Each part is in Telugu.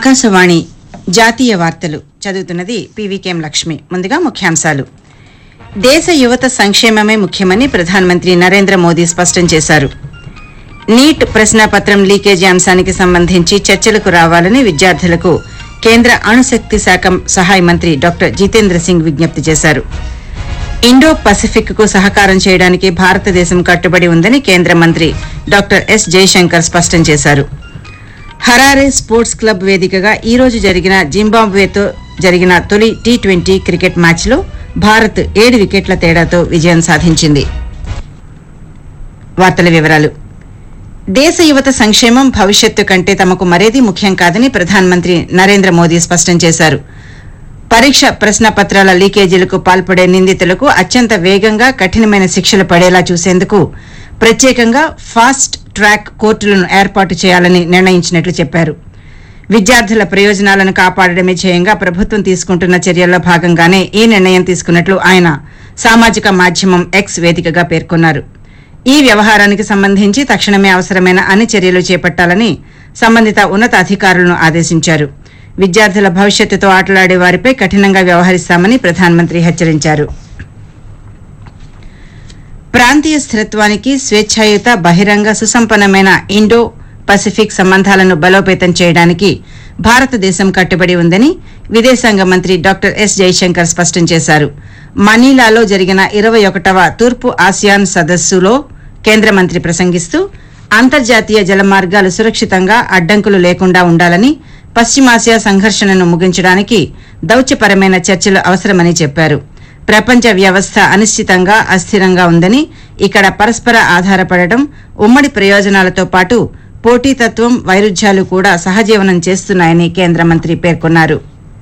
ఆకాశవాణి జాతీయ వార్తలు చదువుతున్నది పీవీకేఎం లక్ష్మి ముందుగా ముఖ్యాంశాలు దేశ యువత సంక్షేమమే ముఖ్యమని ప్రధానమంత్రి నరేంద్ర మోదీ స్పష్టం చేశారు నీట్ ప్రశ్నాపత్రం లీకేజీ అంశానికి సంబంధించి చర్చలకు రావాలని విద్యార్థులకు కేంద్ర అణుశక్తి శాఖ సహాయ మంత్రి డాక్టర్ జితేంద్ర సింగ్ విజ్ఞప్తి చేశారు ఇండో పసిఫిక్ కు సహకారం చేయడానికి భారతదేశం కట్టుబడి ఉందని కేంద్ర మంత్రి డాక్టర్ ఎస్ జయశంకర్ స్పష్టం చేశారు హరారే స్పోర్ట్స్ క్లబ్ వేదికగా ఈ రోజు జరిగిన జింబాబ్వేతో జరిగిన తొలి టీ ట్వంటీ క్రికెట్ మ్యాచ్లో భారత్ ఏడు వికెట్ల తేడాతో విజయం సాధించింది వార్తల వివరాలు దేశ యువత సంక్షేమం భవిష్యత్తు కంటే తమకు మరేదీ ముఖ్యం కాదని ప్రధానమంత్రి నరేంద్ర మోదీ స్పష్టం చేశారు పరీక్ష ప్రశ్నపత్రాల లీకేజీలకు పాల్పడే నిందితులకు అత్యంత వేగంగా కఠినమైన శిక్షలు పడేలా చూసేందుకు ప్రత్యేకంగా ఫాస్ట్ ట్రాక్ కోర్టులను ఏర్పాటు చేయాలని నిర్ణయించినట్లు చెప్పారు విద్యార్థుల ప్రయోజనాలను కాపాడడమే ధ్యేయంగా ప్రభుత్వం తీసుకుంటున్న చర్యల్లో భాగంగానే ఈ నిర్ణయం తీసుకున్నట్లు ఆయన సామాజిక మాధ్యమం ఎక్స్ వేదికగా పేర్కొన్నారు ఈ వ్యవహారానికి సంబంధించి తక్షణమే అవసరమైన అన్ని చర్యలు చేపట్టాలని సంబంధిత ఉన్నత అధికారులను ఆదేశించారు విద్యార్థుల భవిష్యత్తుతో ఆటలాడే వారిపై కఠినంగా వ్యవహరిస్తామని ప్రధానమంత్రి హెచ్చరించారు ప్రాంతీయ స్థిరత్వానికి స్వేచ్ఛాయుత బహిరంగ సుసంపన్నమైన ఇండో పసిఫిక్ సంబంధాలను బలోపేతం చేయడానికి భారతదేశం కట్టుబడి ఉందని విదేశాంగ మంత్రి డాక్టర్ ఎస్ జైశంకర్ స్పష్టం చేశారు మనీలాలో జరిగిన ఇరవై ఒకటవ తూర్పు ఆసియాన్ సదస్సులో కేంద్ర మంత్రి ప్రసంగిస్తూ అంతర్జాతీయ జలమార్గాలు సురక్షితంగా అడ్డంకులు లేకుండా ఉండాలని పశ్చిమాసియా సంఘర్షణను ముగించడానికి దౌత్యపరమైన చర్చలు అవసరమని చెప్పారు ప్రపంచ వ్యవస్థ అనిశ్చితంగా అస్థిరంగా ఉందని ఇక్కడ పరస్పర ఆధారపడటం ఉమ్మడి ప్రయోజనాలతో పాటు పోటీతత్వం వైరుధ్యాలు కూడా సహజీవనం చేస్తున్నాయని కేంద్ర మంత్రి పేర్కొన్నారు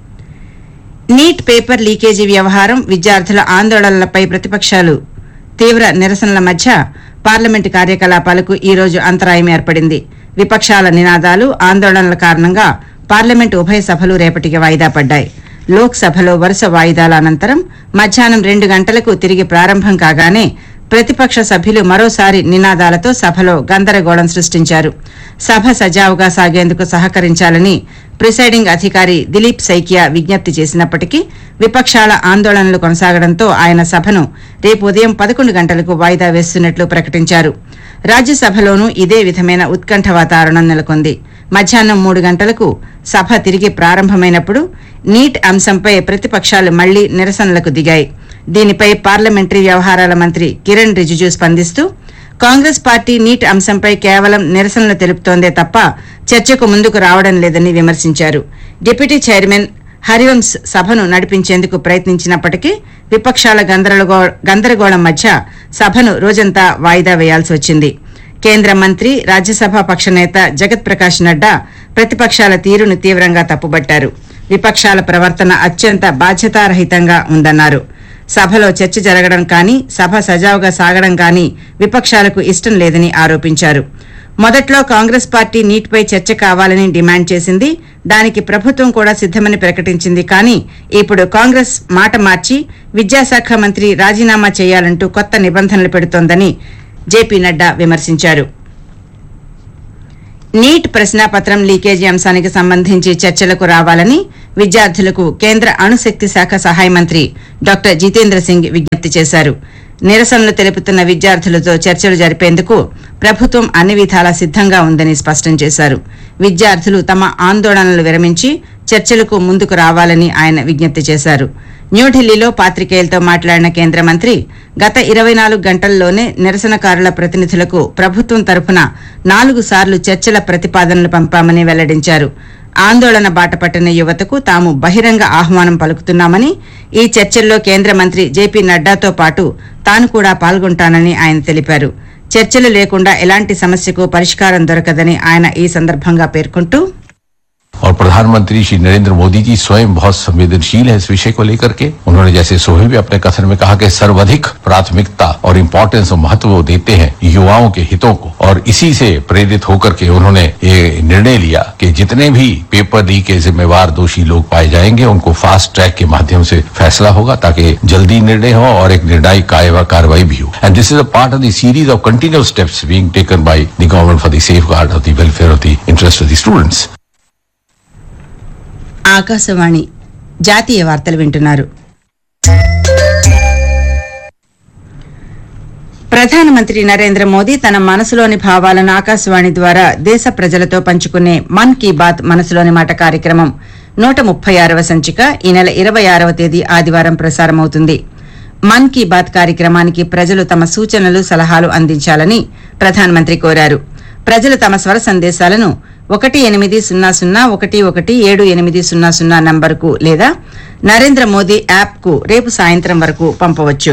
నీట్ పేపర్ లీకేజీ వ్యవహారం విద్యార్థుల ఆందోళనలపై ప్రతిపక్షాలు తీవ్ర నిరసనల మధ్య పార్లమెంటు కార్యకలాపాలకు ఈ రోజు అంతరాయం ఏర్పడింది విపక్షాల నినాదాలు ఆందోళనల కారణంగా పార్లమెంటు ఉభయ సభలు రేపటికి వాయిదా పడ్డాయి లోక్సభలో వరుస వాయిదాల అనంతరం మధ్యాహ్నం రెండు గంటలకు తిరిగి ప్రారంభం కాగానే ప్రతిపక్ష సభ్యులు మరోసారి నినాదాలతో సభలో గందరగోళం సృష్టించారు సభ సజావుగా సాగేందుకు సహకరించాలని ప్రిసైడింగ్ అధికారి దిలీప్ సైకియా విజ్ఞప్తి చేసినప్పటికీ విపక్షాల ఆందోళనలు కొనసాగడంతో ఆయన సభను రేపు ఉదయం పదకొండు గంటలకు వాయిదా వేస్తున్నట్లు ప్రకటించారు రాజ్యసభలోనూ ఇదే విధమైన ఉత్కంఠ వాతావరణం నెలకొంది మధ్యాహ్నం మూడు గంటలకు సభ తిరిగి ప్రారంభమైనప్పుడు నీట్ అంశంపై ప్రతిపక్షాలు మళ్లీ నిరసనలకు దిగాయి దీనిపై పార్లమెంటరీ వ్యవహారాల మంత్రి కిరణ్ రిజిజు స్పందిస్తూ కాంగ్రెస్ పార్టీ నీట్ అంశంపై కేవలం నిరసనలు తెలుపుతోందే తప్ప చర్చకు ముందుకు రావడం లేదని విమర్శించారు డిప్యూటీ చైర్మన్ హరివంశ్ సభను నడిపించేందుకు ప్రయత్నించినప్పటికీ విపక్షాల గందరగో- గందరగోళం మధ్య సభను రోజంతా వాయిదా వేయాల్సి వచ్చింది కేంద్ర మంత్రి రాజ్యసభ పక్ష నేత జగత్ ప్రకాష్ నడ్డా ప్రతిపక్షాల తీరును తీవ్రంగా తప్పుబట్టారు విపక్షాల ప్రవర్తన అత్యంత బాధ్యతారహితంగా ఉందన్నారు సభలో చర్చ జరగడం కానీ సభ సజావుగా సాగడం కానీ విపక్షాలకు ఇష్టం లేదని ఆరోపించారు మొదట్లో కాంగ్రెస్ పార్టీ నీట్పై చర్చ కావాలని డిమాండ్ చేసింది దానికి ప్రభుత్వం కూడా సిద్దమని ప్రకటించింది కానీ ఇప్పుడు కాంగ్రెస్ మాట మార్చి విద్యాశాఖ మంత్రి రాజీనామా చేయాలంటూ కొత్త నిబంధనలు పెడుతోందని జేపీ నడ్డా విమర్శించారు నీట్ ప్రశ్నాపత్రం లీకేజీ అంశానికి సంబంధించి చర్చలకు రావాలని విద్యార్థులకు కేంద్ర అణుశక్తి శాఖ సహాయ మంత్రి డాక్టర్ జితేంద్ర సింగ్ విజ్ఞప్తి చేశారు నిరసనలు తెలుపుతున్న విద్యార్థులతో చర్చలు జరిపేందుకు ప్రభుత్వం అన్ని విధాలా సిద్ధంగా ఉందని స్పష్టం చేశారు విద్యార్థులు తమ ఆందోళనలు విరమించి చర్చలకు ముందుకు రావాలని ఆయన విజ్ఞప్తి చేశారు న్యూఢిల్లీలో పాత్రికేయులతో మాట్లాడిన కేంద్ర మంత్రి గత ఇరవై నాలుగు గంటల్లోనే నిరసనకారుల ప్రతినిధులకు ప్రభుత్వం తరఫున నాలుగు సార్లు చర్చల ప్రతిపాదనలు పంపామని వెల్లడించారు ఆందోళన బాట పట్టిన యువతకు తాము బహిరంగ ఆహ్వానం పలుకుతున్నామని ఈ చర్చల్లో కేంద్ర మంత్రి జేపీ నడ్డాతో పాటు తాను కూడా పాల్గొంటానని ఆయన తెలిపారు చర్చలు లేకుండా ఎలాంటి సమస్యకు పరిష్కారం దొరకదని ఆయన ఈ సందర్భంగా పేర్కొంటూ और प्रधानमंत्री श्री नरेंद्र मोदी जी स्वयं बहुत संवेदनशील है इस विषय को लेकर के उन्होंने जैसे सोहेल भी अपने कथन में कहा कि सर्वाधिक प्राथमिकता और इम्पोर्टेंस और महत्व वो देते हैं युवाओं के हितों को और इसी से प्रेरित होकर के उन्होंने ये निर्णय लिया कि जितने भी पेपर लीक के जिम्मेवार दोषी लोग पाए जाएंगे उनको फास्ट ट्रैक के माध्यम से फैसला होगा ताकि जल्दी निर्णय हो और एक निर्णायक कार्य- कार्रवाई भी हो and this is a part of the series of continuous steps being taken by the government for the safeguard of the welfare of the interest of the students Akashvani జాతీయ వార్తలు వింటున్నారు ప్రధానమంత్రి నరేంద్ర మోదీ తన మనసులోని భావాలను ఆకాశవాణి ద్వారా దేశ ప్రజలతో పంచుకునే మన్ కీ బాత్ మనసులోని మాట కార్యక్రమం నూట ముప్పై ఆరవ సంచిక ఈ నెల ఇరవై ఆరవ తేదీ ఆదివారం ప్రసారమవుతుంది మన్ కీ బాత్ కార్యక్రమానికి ప్రజలు తమ సూచనలు సలహాలు అందించాలని ప్రధానమంత్రి కోరారు ప్రజలు తమ స్వర సందేశాలను ఒకటి ఎనిమిది సున్నా సున్నా ఒకటి ఒకటి ఏడు ఎనిమిది సున్నా సున్నా నంబర్కు లేదా నరేంద్ర మోదీ యాప్కు రేపు సాయంత్రం వరకు పంపవచ్చు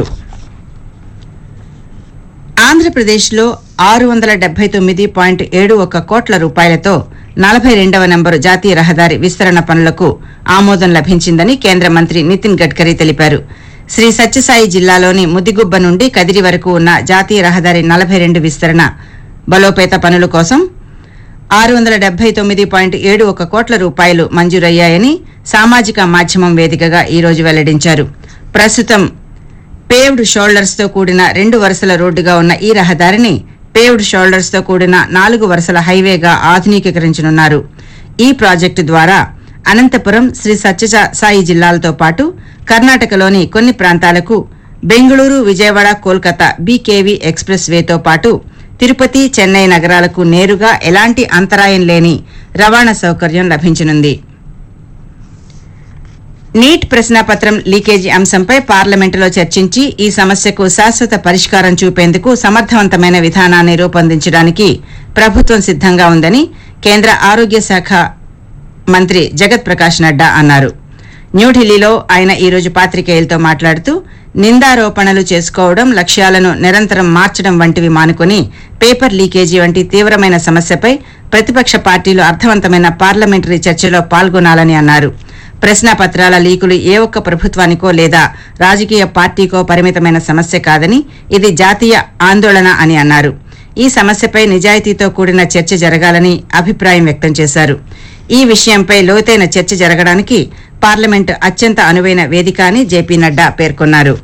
ఆంధ్రప్రదేశ్లో ఆరు వందల డెబ్బై తొమ్మిది పాయింట్ ఏడు ఒక కోట్ల రూపాయలతో నలభై రెండవ నంబరు జాతీయ రహదారి విస్తరణ పనులకు ఆమోదం లభించిందని కేంద్ర మంత్రి నితిన్ గడ్కరీ తెలిపారు శ్రీ సత్యసాయి జిల్లాలోని ముదిగుబ్బ నుండి కదిరి వరకు ఉన్న జాతీయ రహదారి నలభై రెండు విస్తరణ బలోపేత పనుల కోసం ఆరు వందల డెబ్బై తొమ్మిది పాయింట్ ఏడు ఒక కోట్ల రూపాయలు మంజూరయ్యాయని సామాజిక మాధ్యమం వేదికగా ఈ రోజు వెల్లడించారు ప్రస్తుతం పేవ్డ్ షోల్డర్స్ తో కూడిన రెండు వరుసల రోడ్డుగా ఉన్న ఈ రహదారిని పేవ్డ్ షోల్డర్స్ తో కూడిన నాలుగు వరుసల హైవేగా ఆధునీకరించనున్నారు ఈ ప్రాజెక్టు ద్వారా అనంతపురం శ్రీ సత్య సాయి జిల్లాలతో పాటు కర్ణాటకలోని కొన్ని ప్రాంతాలకు బెంగళూరు విజయవాడ కోల్కతా బీకేవీ ఎక్స్ప్రెస్ వేతో పాటు తిరుపతి చెన్నై నగరాలకు నేరుగా ఎలాంటి అంతరాయం లేని రవాణా సౌకర్యం లభించనుంది నీట్ ప్రశ్నాపత్రం లీకేజీ అంశంపై పార్లమెంటులో చర్చించి ఈ సమస్యకు శాశ్వత పరిష్కారం చూపేందుకు సమర్థవంతమైన విధానాన్ని రూపొందించడానికి ప్రభుత్వం సిద్దంగా ఉందని కేంద్ర ఆరోగ్య శాఖ మంత్రి జగత్ ప్రకాష్ నడ్డా అన్నారు న్యూఢిల్లీలో ఆయన ఈ రోజు పాత్రికేయులతో మాట్లాడుతూ నిందారోపణలు చేసుకోవడం లక్ష్యాలను నిరంతరం మార్చడం వంటివి మానుకుని పేపర్ లీకేజీ వంటి తీవ్రమైన సమస్యపై ప్రతిపక్ష పార్టీలు అర్థవంతమైన పార్లమెంటరీ చర్చలో పాల్గొనాలని అన్నారు ప్రశ్నాపత్రాల లీకులు ఏ ఒక్క ప్రభుత్వానికో లేదా రాజకీయ పార్టీకో పరిమితమైన సమస్య కాదని ఇది జాతీయ ఆందోళన అని అన్నారు ఈ సమస్యపై నిజాయితీతో కూడిన చర్చ జరగాలని అభిప్రాయం వ్యక్తం చేశారు ఈ విషయంపై లోతైన చర్చ జరగడానికి పార్లమెంటు అత్యంత అనువైన వేదిక అని జేపీ నడ్డా పేర్కొన్నారు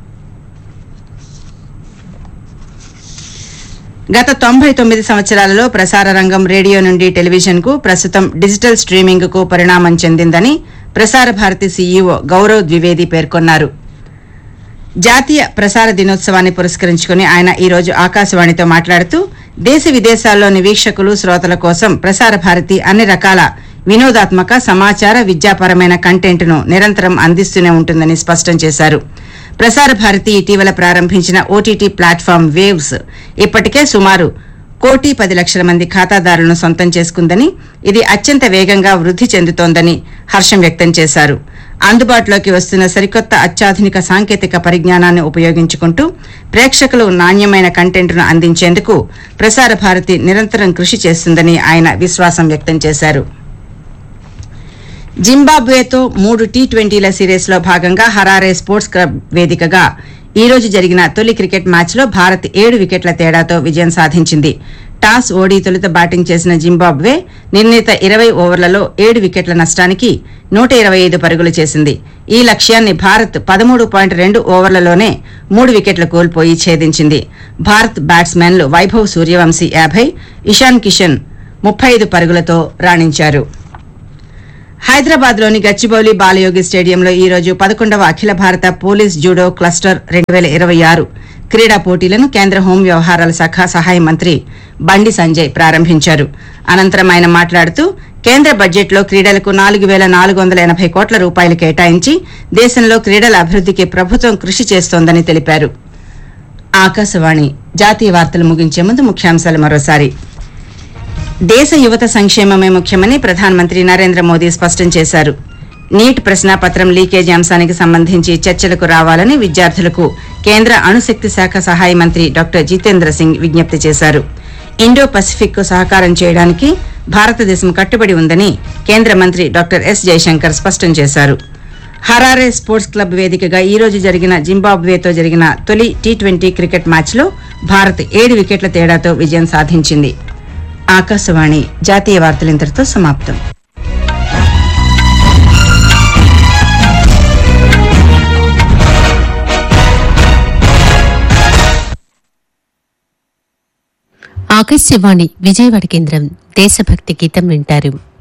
గత తొంభై తొమ్మిది సంవత్సరాలలో ప్రసార రంగం రేడియో నుండి టెలివిజన్ కు ప్రస్తుతం డిజిటల్ స్ట్రీమింగ్ కు పరిణామం చెందిందని ప్రసార భారతి సీఈఓ గౌరవ్ ద్వివేది పేర్కొన్నారు జాతీయ ప్రసార దినోత్సవాన్ని పురస్కరించుకుని ఆయన ఈ రోజు ఆకాశవాణితో మాట్లాడుతూ దేశ విదేశాల్లోని వీక్షకులు శ్రోతల కోసం ప్రసార భారతి అన్ని రకాల వినోదాత్మక సమాచార విద్యాపరమైన కంటెంట్ను నిరంతరం అందిస్తూనే ఉంటుందని స్పష్టం చేశారు ప్రసార భారతి ఇటీవల ప్రారంభించిన ఓటీటీ ప్లాట్ఫామ్ వేవ్స్ ఇప్పటికే సుమారు కోటి పది లక్షల మంది ఖాతాదారులను సొంతం చేసుకుందని ఇది అత్యంత వేగంగా వృద్ధి చెందుతోందని హర్షం వ్యక్తం చేశారు అందుబాటులోకి వస్తున్న సరికొత్త అత్యాధునిక సాంకేతిక పరిజ్ఞానాన్ని ఉపయోగించుకుంటూ ప్రేక్షకులు నాణ్యమైన కంటెంట్ను అందించేందుకు ప్రసార భారతి నిరంతరం కృషి చేస్తుందని ఆయన విశ్వాసం వ్యక్తం చేశారు జింబాబ్వేతో మూడు టీ ట్వంటీల సిరీస్ లో భాగంగా హరారే స్పోర్ట్స్ క్లబ్ వేదికగా ఈ రోజు జరిగిన తొలి క్రికెట్ మ్యాచ్లో భారత్ ఏడు వికెట్ల తేడాతో విజయం సాధించింది టాస్ ఓడి తొలుత బ్యాటింగ్ చేసిన జింబాబ్వే నిర్ణీత ఇరవై ఓవర్లలో ఏడు వికెట్ల నష్టానికి నూట ఇరవై ఐదు పరుగులు చేసింది ఈ లక్ష్యాన్ని భారత్ పదమూడు పాయింట్ రెండు ఓవర్లలోనే మూడు వికెట్లు కోల్పోయి ఛేదించింది భారత్ బ్యాట్స్మెన్లు వైభవ్ సూర్యవంశీ యాభై ఇషాన్ కిషన్ ముప్పై ఐదు పరుగులతో రాణించారు హైదరాబాద్ లోని గచ్చిబౌలి బాలయోగి స్టేడియంలో ఈ రోజు పదకొండవ అఖిల భారత పోలీస్ జూడో క్లస్టర్ రెండు వేల ఇరవై ఆరు క్రీడా పోటీలను కేంద్ర హోం వ్యవహారాల శాఖ సహాయ మంత్రి బండి సంజయ్ ప్రారంభించారు అనంతరం ఆయన మాట్లాడుతూ కేంద్ర బడ్జెట్లో క్రీడలకు నాలుగు వేల నాలుగు వందల ఎనభై కోట్ల రూపాయలు కేటాయించి దేశంలో క్రీడల అభివృద్ధికి ప్రభుత్వం కృషి చేస్తోందని తెలిపారు ఆకాశవాణి జాతీయ వార్తలు ముగించే ముందు ముఖ్యాంశాలు మరోసారి దేశ యువత సంక్షేమమే ముఖ్యమని ప్రధానమంత్రి నరేంద్ర మోదీ స్పష్టం చేశారు నీట్ ప్రశ్నాపత్రం లీకేజీ అంశానికి సంబంధించి చర్చలకు రావాలని విద్యార్థులకు కేంద్ర అణుశక్తి శాఖ సహాయ మంత్రి డాక్టర్ జితేంద్ర సింగ్ విజ్ఞప్తి చేశారు ఇండో పసిఫిక్ కు సహకారం చేయడానికి భారతదేశం కట్టుబడి ఉందని కేంద్ర మంత్రి డాక్టర్ ఎస్ జయశంకర్ స్పష్టం చేశారు హరారే స్పోర్ట్స్ క్లబ్ వేదికగా ఈ రోజు జరిగిన జింబాబ్వేతో జరిగిన తొలి టీ ట్వంటీ క్రికెట్ మ్యాచ్లో భారత్ ఏడు వికెట్ల తేడాతో విజయం సాధించింది ఆకాశవాణి జాతీయ వార్తలు ఇంతటితో సమాప్తం ఆకాశవాణి విజయవాడ కేంద్రం దేశభక్తి గీతం వింటారు